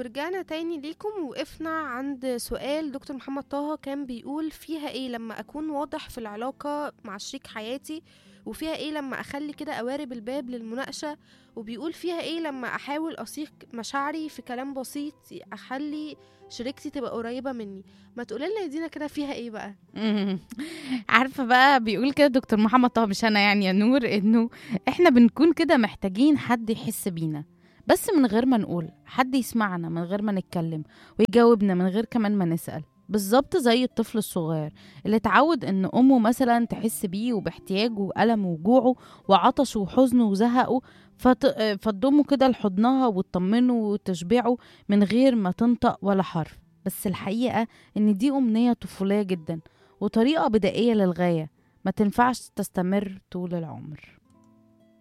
ورجعنا تاني ليكم وقفنا عند سؤال دكتور محمد طه كان بيقول فيها ايه لما اكون واضح في العلاقة مع شريك حياتي وفيها ايه لما اخلي كده قوارب الباب للمناقشة وبيقول فيها ايه لما احاول اثيق مشاعري في كلام بسيط اخلي شريكتي تبقى قريبة مني ما تقولي لنا يا دينا كده فيها ايه بقى مم. عارفه بقى بيقول كده دكتور محمد طه مش انا يعني يا نور انه احنا بنكون كده محتاجين حد يحس بينا بس من غير ما نقول حد يسمعنا من غير ما نتكلم ويجاوبنا من غير كمان ما نسأل بالظبط زي الطفل الصغير اللي اتعود ان امه مثلا تحس بيه وباحتياجه وألمه وجوعه وعطشه وحزنه وزهقه فت... فتضمه كده لحضنها وتطمنه وتشبعه من غير ما تنطق ولا حرف بس الحقيقة ان دي أمنية طفولية جدا وطريقة بدائية للغاية ما تنفعش تستمر طول العمر